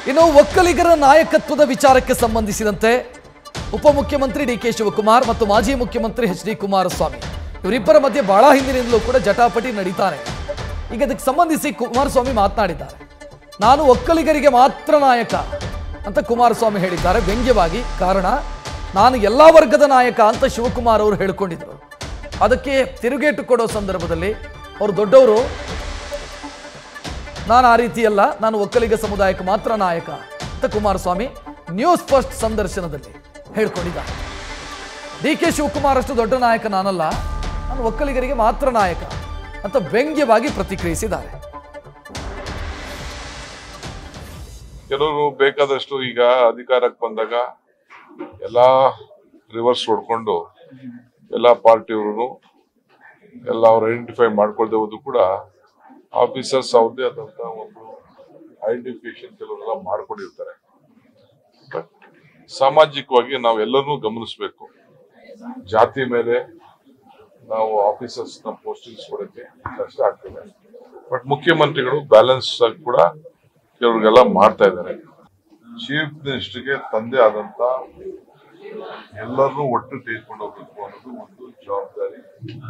ಇನ್ನು ಒಕ್ಕಲಿಗರ ನಾಯಕತ್ವದ ವಿಚಾರಕ್ಕೆ ಸಂಬಂಧಿಸಿದಂತೆ ಉಪಮುಖ್ಯಮಂತ್ರಿ ಡಿ ಕೆ ಶಿವಕುಮಾರ್ ಮತ್ತು ಮಾಜಿ ಮುಖ್ಯಮಂತ್ರಿ ಎಚ್ ಡಿ ಕುಮಾರಸ್ವಾಮಿ ಇವರಿಬ್ಬರ ಮಧ್ಯೆ ಬಹಳ ಹಿಂದಿನಿಂದಲೂ ಕೂಡ ಜಟಾಪಟಿ ನಡೀತಾನೆ ಈಗ ಅದಕ್ಕೆ ಸಂಬಂಧಿಸಿ ಕುಮಾರಸ್ವಾಮಿ ಮಾತನಾಡಿದ್ದಾರೆ ನಾನು ಒಕ್ಕಲಿಗರಿಗೆ ಮಾತ್ರ ನಾಯಕ ಅಂತ ಕುಮಾರಸ್ವಾಮಿ ಹೇಳಿದ್ದಾರೆ ವ್ಯಂಗ್ಯವಾಗಿ ಕಾರಣ ನಾನು ಎಲ್ಲ ವರ್ಗದ ನಾಯಕ ಅಂತ ಶಿವಕುಮಾರ್ ಅವರು ಹೇಳಿಕೊಂಡಿದ್ರು ಅದಕ್ಕೆ ತಿರುಗೇಟು ಕೊಡೋ ಸಂದರ್ಭದಲ್ಲಿ ಅವರು ದೊಡ್ಡವರು ನಾನು ಆ ರೀತಿ ಅಲ್ಲ ನಾನು ಒಕ್ಕಲಿಗ ಸಮುದಾಯಕ್ಕೆ ಮಾತ್ರ ನಾಯಕ ಅಂತ ಕುಮಾರಸ್ವಾಮಿ ನ್ಯೂಸ್ ಫಸ್ಟ್ ಸಂದರ್ಶನದಲ್ಲಿ ಹೇಳ್ಕೊಂಡಿದ್ದಾರೆ ಡಿ ಕೆ ಶಿವಕುಮಾರ್ ಅಷ್ಟು ದೊಡ್ಡ ನಾಯಕ ನಾನಲ್ಲ ನಾನು ಒಕ್ಕಲಿಗರಿಗೆ ಮಾತ್ರ ನಾಯಕ ಅಂತ ವ್ಯಂಗ್ಯವಾಗಿ ಪ್ರತಿಕ್ರಿಯಿಸಿದ್ದಾರೆ ಕೆಲವರು ಬೇಕಾದಷ್ಟು ಈಗ ಅಧಿಕಾರಕ್ಕೆ ಬಂದಾಗ ಎಲ್ಲಾ ರಿವರ್ಸ್ ಹೊಡ್ಕೊಂಡು ಎಲ್ಲಾ ಪಾರ್ಟಿಯವರು ಎಲ್ಲ ಅವ್ರು ಐಡೆಂಟಿಫೈ ಮಾಡ್ಕೊಳ್ದೆ ಹೋದ್ರು ಕೂಡ ಆಫೀಸರ್ಸ್ ಅವ್ರದ್ದೇ ಆದಂತ ಒಂದು ಐಡೆಂಟಿಫಿಕೇಶನ್ ಕೆಲವರೆಲ್ಲ ಮಾಡ್ಕೊಂಡಿರ್ತಾರೆ ಬಟ್ ಸಾಮಾಜಿಕವಾಗಿ ನಾವು ಎಲ್ಲರನ್ನೂ ಗಮನಿಸಬೇಕು ಜಾತಿ ಮೇಲೆ ನಾವು ಆಫೀಸರ್ಸ್ ನ ಪೋಸ್ಟಿಂಗ್ಸ್ ಕೊಡಕ್ಕೆ ಕಷ್ಟ ಆಗ್ತದೆ ಬಟ್ ಮುಖ್ಯಮಂತ್ರಿಗಳು ಬ್ಯಾಲೆನ್ಸ್ ಆಗಿ ಕೂಡ ಕೆಲವ್ರಿಗೆಲ್ಲ ಮಾಡ್ತಾ ಇದ್ದಾರೆ ಚೀಫ್ ಮಿನಿಸ್ಟರ್ಗೆ ತಂದೆ ಆದಂತ ಎಲ್ಲರನ್ನೂ ಒಟ್ಟು ತೆಗೆದುಕೊಂಡು ಹೋಗ್ಬೇಕು ಅನ್ನೋದು ಒಂದು ಜವಾಬ್ದಾರಿ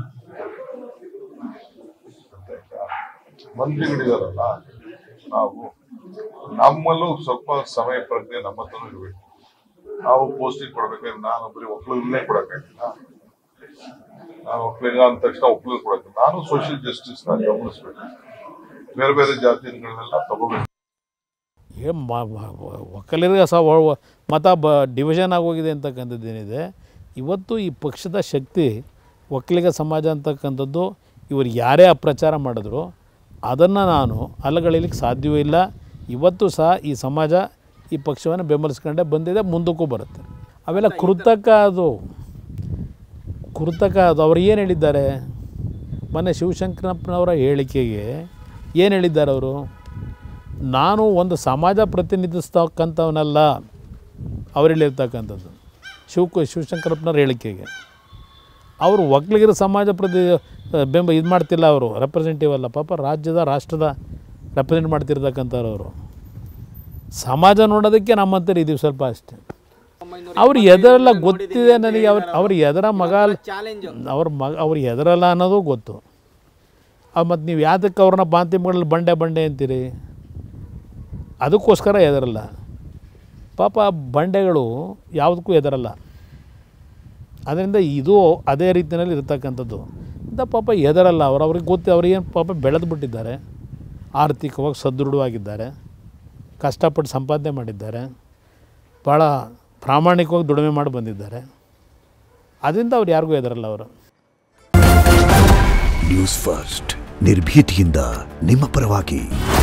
ಗೊತ್ತಾಯ್ತಾ? ಮಂತ್ರಿಗಳಿದಾರಲ್ಲ ನಾವು ನಮ್ಮಲ್ಲೂ ಸ್ವಲ್ಪ ಸಮಯ ಪ್ರಜ್ಞೆ ನಮ್ಮ ಹತ್ರನೂ ಇರಬೇಕು ನಾವು ಪೋಸ್ಟಿಂಗ್ ಕೊಡ್ಬೇಕಾದ್ರೆ ನಾನು ಬರೀ ಒಕ್ಕಲಿಗರನ್ನೇ ಕೊಡಕ್ಕಾಗಿಲ್ಲ ನಾನು ಒಕ್ಕಲಿಗ ಅಂದ ತಕ್ಷಣ ಒಕ್ಕಲಿಗ ಕೊಡಕ್ಕೆ ನಾನು ಸೋಷಿಯಲ್ ಜಸ್ಟಿಸ್ ನ ಗಮನಿಸ್ಬೇಕು ಬೇರೆ ಬೇರೆ ಜಾತಿಗಳನ್ನೆಲ್ಲ ತಗೋಬೇಕು ಏ ಮ- ಮ- ವ- ಒಕ್ಕಲಿಗರಿಗೆ ಸಹ ಒ- ಒ- ಮತ ಬ ಡಿವಿಷನ್ ಆಗೋಗಿದೆ ಅಂತಕ್ಕಂಥದ್ದೇನಿದೆ ಇವತ್ತು ಈ ಪಕ್ಷದ ಶಕ್ತಿ ಒಕ್ಕಲಿಗ ಸಮಾಜ ಅಂತಕ್ಕಂಥದ್ದು ಇವರು ಯಾರೇ ಅಪ್ರಚಾರ ಮಾಡಿದ್ರು ಅದನ್ನು ನಾನು ಅಲ್ಲಗಳಿಲಿಕ್ಕೆ ಸಾಧ್ಯವೇ ಇಲ್ಲ ಇವತ್ತು ಸಹ ಈ ಸಮಾಜ ಈ ಪಕ್ಷವನ್ನು ಬೆಂಬಲಿಸ್ಕೊಂಡೇ ಬಂದಿದೆ ಮುಂದಕ್ಕೂ ಬರುತ್ತೆ ಅವೆಲ್ಲ ಕೃತಕ ಅದು ಕೃತಕ ಅದು ಅವ್ರು ಏನು ಹೇಳಿದ್ದಾರೆ ಮೊನ್ನೆ ಶಿವಶಂಕರಪ್ಪನವರ ಹೇಳಿಕೆಗೆ ಏನು ಹೇಳಿದ್ದಾರೆ ಅವರು ನಾನು ಒಂದು ಸಮಾಜ ಪ್ರತಿನಿಧಿಸ್ತಕ್ಕಂಥವನಲ್ಲ ಅವ್ರು ಹೇಳಿರ್ತಕ್ಕಂಥದ್ದು ಶಿವ ಶಿವಶಂಕರಪ್ಪನವ್ರ ಹೇಳಿಕೆಗೆ ಅವರು ಒಕ್ಕಲಿಗರ ಸಮಾಜ ಪ್ರತಿ ಬೆಂಬ ಇದು ಮಾಡ್ತಿಲ್ಲ ಅವರು ರೆಪ್ರೆಸೆಂಟೇಟಿವ್ ಅಲ್ಲ ಪಾಪ ರಾಜ್ಯದ ರಾಷ್ಟ್ರದ ರೆಪ್ರೆಸೆಂಟ್ ಮಾಡ್ತಿರ್ತಕ್ಕಂಥವ್ರು ಅವರು ಸಮಾಜ ನೋಡೋದಕ್ಕೆ ನಮ್ಮಂತರು ಇದೀವಿ ಸ್ವಲ್ಪ ಅಷ್ಟೇ ಅವ್ರು ಎದರೆಲ್ಲ ಗೊತ್ತಿದೆ ನನಗೆ ಅವ್ರು ಅವ್ರು ಎದರ ಮಗ ಅವ್ರ ಮಗ ಅವ್ರು ಎದರಲ್ಲ ಅನ್ನೋದು ಗೊತ್ತು ಮತ್ತು ನೀವು ಯಾತಕ್ಕೆ ಅವ್ರನ್ನ ಬಾಂತಿಮಗಳಲ್ಲಿ ಬಂಡೆ ಬಂಡೆ ಅಂತೀರಿ ಅದಕ್ಕೋಸ್ಕರ ಎದರಲ್ಲ ಪಾಪ ಬಂಡೆಗಳು ಯಾವುದಕ್ಕೂ ಎದರಲ್ಲ ಅದರಿಂದ ಇದು ಅದೇ ರೀತಿಯಲ್ಲಿ ಇರ್ತಕ್ಕಂಥದ್ದು ಇಂಥ ಪಾಪ ಎದರಲ್ಲ ಅವ್ರು ಅವ್ರಿಗೆ ಗೊತ್ತು ಅವ್ರಿಗೇನು ಪಾಪ ಬೆಳೆದು ಬಿಟ್ಟಿದ್ದಾರೆ ಆರ್ಥಿಕವಾಗಿ ಸದೃಢವಾಗಿದ್ದಾರೆ ಕಷ್ಟಪಟ್ಟು ಸಂಪಾದನೆ ಮಾಡಿದ್ದಾರೆ ಭಾಳ ಪ್ರಾಮಾಣಿಕವಾಗಿ ದುಡಿಮೆ ಮಾಡಿ ಬಂದಿದ್ದಾರೆ ಅದರಿಂದ ಅವ್ರು ಯಾರಿಗೂ ಎದರಲ್ಲ ಅವರು ನ್ಯೂಸ್ ಫಸ್ಟ್ ನಿರ್ಭೀತಿಯಿಂದ ನಿಮ್ಮ ಪರವಾಗಿ